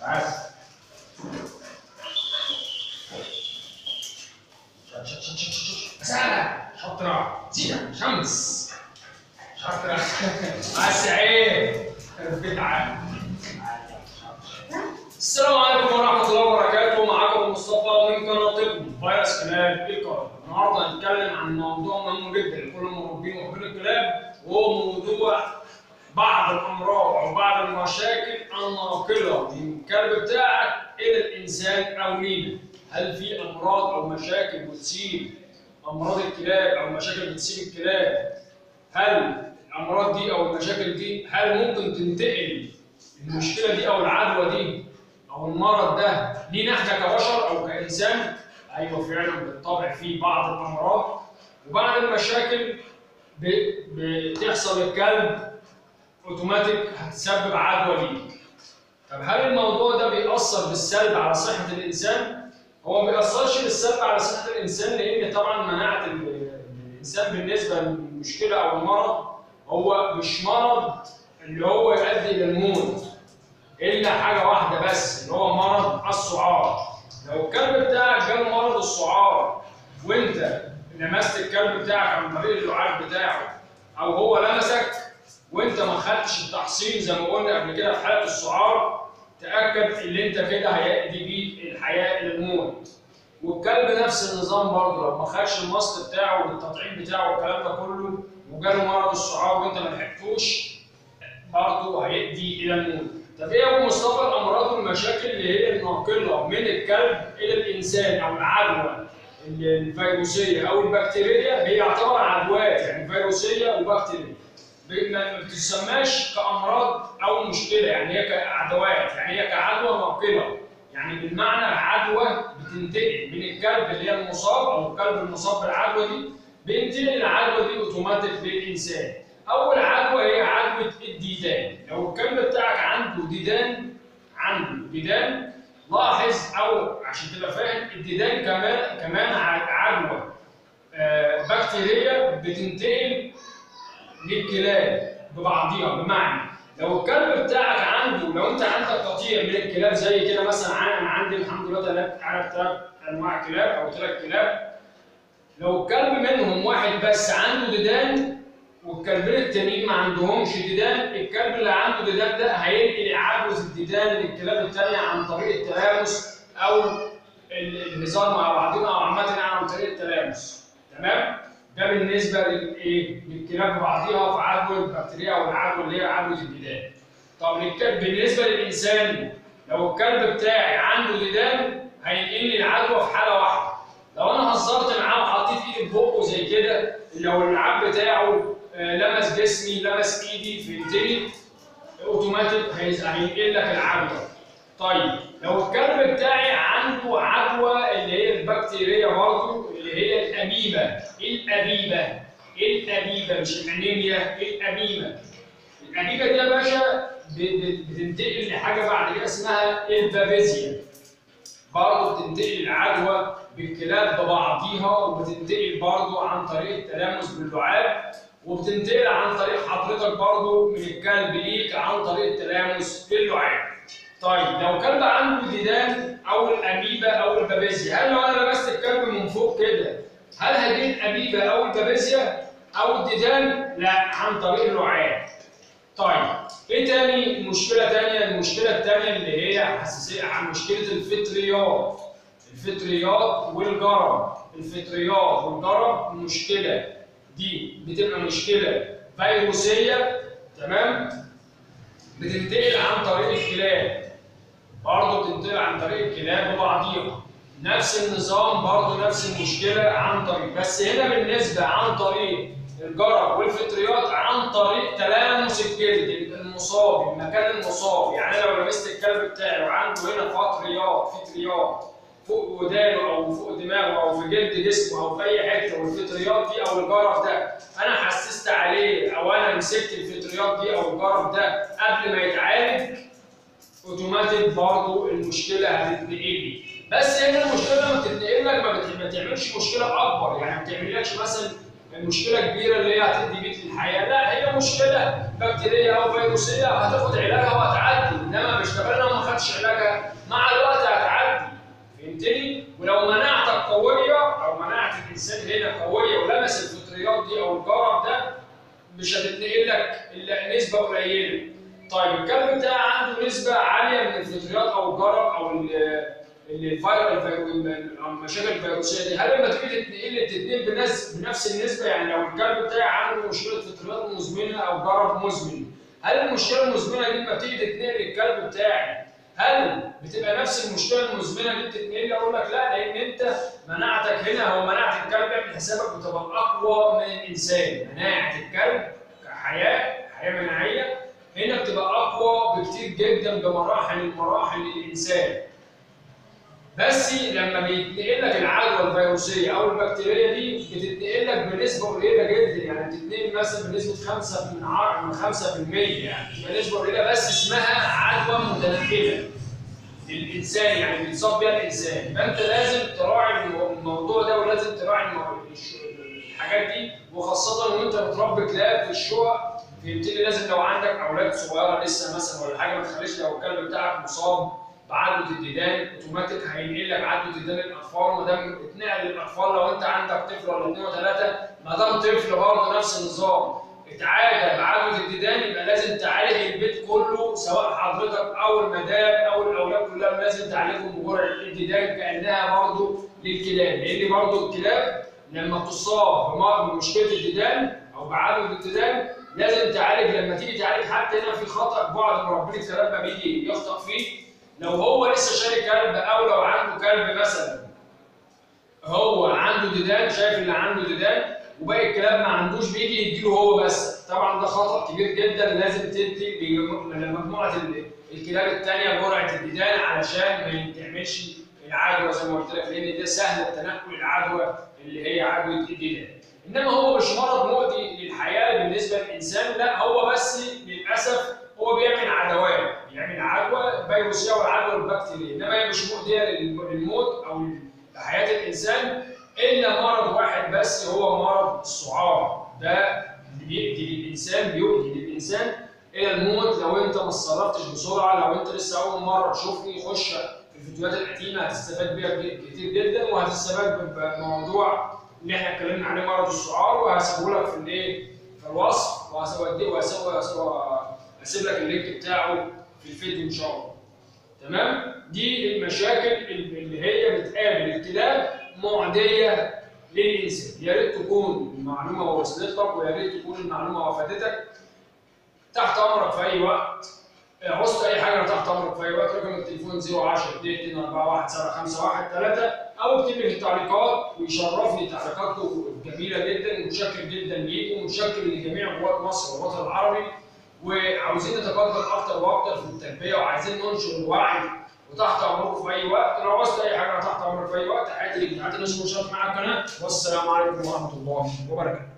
بس شط شط شط شط شط مسألة شطرة زينة شمس شطرة بس عيب البيت عام السلام عليكم ورحمة الله وبركاته معكم مصطفى من قناتكم فيروس كلاب الكرة النهارده هنتكلم عن موضوع مهم جدا لكل المربين ومحبين الكلاب وهو موضوع بعض الامراض او بعض المشاكل الناقله من الكلب بتاعك الى الانسان او لينا هل في امراض او مشاكل بتصيب امراض الكلاب او مشاكل بتصيب الكلاب هل الامراض دي او المشاكل دي هل ممكن تنتقل المشكله دي او العدوى دي او المرض ده لينا احنا كبشر او كانسان ايوه فعلا بالطبع في بعض الامراض وبعض المشاكل ب- بتحصل للكلب اوتوماتيك هتسبب عدوى ليه طب هل الموضوع ده بيأثر بالسلب على صحة الإنسان؟ هو ما بيأثرش بالسلب على صحة الإنسان لأن طبعا مناعة ال- الإنسان بالنسبة للمشكلة أو المرض هو مش مرض اللي هو يؤدي إلى الموت إلا حاجة واحدة بس اللي هو مرض السعار لو الكلب بتاعك جاله مرض السعار وأنت لمست الكلب بتاعك عن طريق اللعاب بتاعه أو هو لمسك وانت ما خدتش التحصين زي ما قلنا قبل كده في حلقه السعار تاكد ان انت كده هيؤدي بيه الحياه الى الموت والكلب نفس النظام برضه لو ما خدش المصل بتاعه والتطعيم بتاعه والكلام ده كله وجاله مرض السعار وانت ما لحقتوش برضه هيؤدي الى الموت. طب ايه يا ابو مصطفى الامراض والمشاكل اللي هي الناقله من الكلب الى الانسان او العدوى الفيروسيه او البكتيريه هي يعتبر عدوات يعني فيروسيه وبكتيريه. ما بتسماش كامراض او مشكله يعني هي كعدوات يعني هي كعدوى ناقله يعني بالمعنى عدوى بتنتقل من الكلب اللي هي المصاب او الكلب المصاب بالعدوى دي بينتقل العدوى دي اوتوماتيك للانسان اول عدوى هي عدوى الديدان لو الكلب بتاعك عنده ديدان عنده ديدان لاحظ او عشان تبقى فاهم الديدان كمان كمان عدوى آه، بكتيريه بتنتقل للكلاب ببعضيها بمعنى لو الكلب بتاعك عنده لو انت عندك قطيع من الكلاب زي كده مثلا ع- انا عندي الحمد لله ثلاث عارف ثلاث انواع كلاب او ثلاث كلاب لو الكلب منهم واحد بس عنده ديدان والكلبين التانيين ما عندهمش ديدان الكلب اللي عنده ديدان ده هينقل عدوى الديدان للكلاب التانية عن طريق التلامس او ال- الهزار مع بعضنا او عامة يعني عن طريق التلامس تمام؟ ده بالنسبه للايه؟ للكلاب بعضيها في عدوى البكتيريا او العدوى اللي هي عدوى الديدان. طب للكلب بالنسبه للانسان لو الكلب بتاعي عنده ديدان هينقل لي العدوى في حاله واحده. لو انا هزرت معاه وحطيت ايدي في بقه زي كده لو اللعاب بتاعه آه، لمس جسمي لمس ايدي في ايدي اوتوماتيك هيز- هينقل لك العدوى. طيب لو الكلب بتاعي عنده عدوى اللي هي البكتيريا برضه اللي هي الاميبا الاميبا الاميبا مش الانيميا الاميبا الاميبا دي يا باشا ب- ب- بتنتقل لحاجه بعد كده اسمها البابيزيا برضه بتنتقل العدوى بالكلاب ببعضيها وبتنتقل برضه عن طريق التلامس باللعاب وبتنتقل عن طريق حضرتك برضه من الكلب ليك عن طريق التلامس باللعاب طيب لو كلب عنده ديدان او الاميبا او البابيزيا هل لو انا لمست الكلب من فوق كده هل هجيب الاميبا او البابيزيا او الديدان؟ لا عن طريق اللعاب. طيب ايه تاني مشكله تانيه؟ المشكله التانيه اللي هي حساسيه عن مشكله الفطريات. الفطريات والجرب. الفطريات والجرب مشكله دي بتبقى مشكله فيروسيه تمام؟ بتنتقل عن طريق الكلاب. برضه بتنتقل عن طريق الكلاب وبعضيها. نفس النظام برضه نفس المشكله عن طريق بس هنا بالنسبه عن طريق الجرب والفطريات عن طريق تلامس الجلد المصاب المكان المصاب يعني أنا لو لمست الكلب بتاعي وعنده هنا فطريات فطريات فوق ودانه او فوق دماغه او في جلد جسمه او في اي حته والفطريات دي او الجرب ده انا حسست عليه او انا مسكت الفطريات دي او الجرب ده قبل ما يتعالج اوتوماتيك برضه المشكله هتتنقل لي بس هنا المشكله لما بتتنقل لك ما بت- ما بتعملش مشكله اكبر يعني ما بتعملكش مثلا مشكله كبيره اللي هي هتدي بيك للحياه لا هي مشكله بكتيريه او فيروسيه هتاخد علاجها وهتعدي انما مش طب انا لما خدتش علاجها مع الوقت هتعدي فهمتني؟ ولو مناعتك قويه او مناعه الانسان هنا قويه ولمس الفطريات دي او الجرب ده مش هتتنقل لك الا نسبه قليله. طيب الكلب بتاعي عنده نسبه عاليه من الفطريات او الجرب او ال- الفيروس المشاكل الفيروسيه دي هل لما تيجي تتنقل تتنقل بنفس بنفس النسبه يعني لو الكلب بتاعي عنده مشكله فطريات مزمنه او جرب مزمن هل المشكله المزمنه دي لما تيجي تتنقل للكلب بتاعي هل بتبقى نفس المشكله المزمنه دي بتتنقل اقول لك لا لان انت مناعتك هنا هو مناعه الكلب اعمل حسابك بتبقى اقوى من الانسان مناعه الكلب كحياه حياه مناعيه هنا بتبقى اقوى بكتير جدا بمراحل المراحل للانسان بس لما بيتنقل لك العدوى الفيروسيه او البكتيريه دي بتتنقل لك بنسبه قليله جدا يعني بتتنقل مثلا بنسبه 5 من 10 من 5% يعني بتبقى نسبه قليله بس اسمها عدوى متنقله للانسان يعني بيتصاب بيها الانسان فانت لازم تراعي المو- الموضوع ده ولازم تراعي المو- الش- الحاجات دي وخاصه وانت بتربي كلاب في الشقق فهمتني لازم لو عندك اولاد صغيره لسه مثلا ولا حاجه ما تخليش لو الكلب بتاعك مصاب بعدوى الديدان اوتوماتيك هينقل لك عدوى ديدان الاطفال ما دام اتنقل للاطفال لو انت عندك طفل ولا اثنين وثلاثه ما دام طفل برضه نفس النظام اتعالج بعدوى الديدان يبقى لازم تعالج البيت كله سواء حضرتك او المدام او الاولاد كلهم لازم تعالجهم بجرعه الديدان كانها برضه للكلاب لان برضه الكلاب لما تصاب بمرض بمشكله الديدان او بعدوى الديدان لازم تعالج لما تيجي تعالج حتى هنا في خطا بعض مربين الكلاب ما بيجي يخطأ فيه لو هو لسه شاري كلب او لو عنده كلب مثلا هو عنده ديدان شايف اللي عنده ديدان وباقي الكلاب ما عندوش بيجي يديله هو بس طبعا ده خطا كبير جدا لازم تدي بجم- لمجموعه ال- الكلاب الثانيه جرعه الديدان علشان ما تعملش العدوى زي ما قلت لك لان ده سهل التنقل العدوى اللي هي عدوى الديدان انما هو مش مرض مؤذي للحياه بالنسبه للانسان لا هو بس للاسف هو بيعمل عدوات بيعمل عدوى فيروسيه والعدوى البكتيريه انما هي مش مؤذيه للم- للموت او لحياه الانسان الا مرض واحد بس هو مرض السعار ده اللي بيؤذي للانسان بيؤذي للانسان الى الموت لو انت ما اتصرفتش بسرعه لو انت لسه اول مره تشوفني خش في الفيديوهات القديمه هتستفاد بيها ك- كتير جدا وهتستفاد بموضوع اللي احنا اتكلمنا عليه مرض السعار وهسيبه لك في الايه في الوصف وهسيبه وهسيبه هسيب لك اللينك بتاعه في الفيديو ان شاء الله تمام دي المشاكل اللي هي بتقابل الكلاب معديه للانسان يا ريت تكون المعلومه وصلت لك ويا ريت تكون المعلومه وفادتك تحت امرك في اي وقت عوزت اي حاجه انا تحت امرك في اي وقت رقم التليفون 010 2 41 751 3 او اكتب لي في التعليقات ويشرفني تعليقاتكم جميله جدا متشكر جدا ليكم ومتشكر لجميع قوات مصر والوطن العربي وعاوزين نتقدم اكتر واكتر في التربيه وعايزين ننشر الوعي وتحت امركم في اي وقت لو عوزت اي حاجه أنا تحت امرك في اي وقت حياتي لك حياتي الناس مشارك معاك القناه والسلام عليكم ورحمه الله وبركاته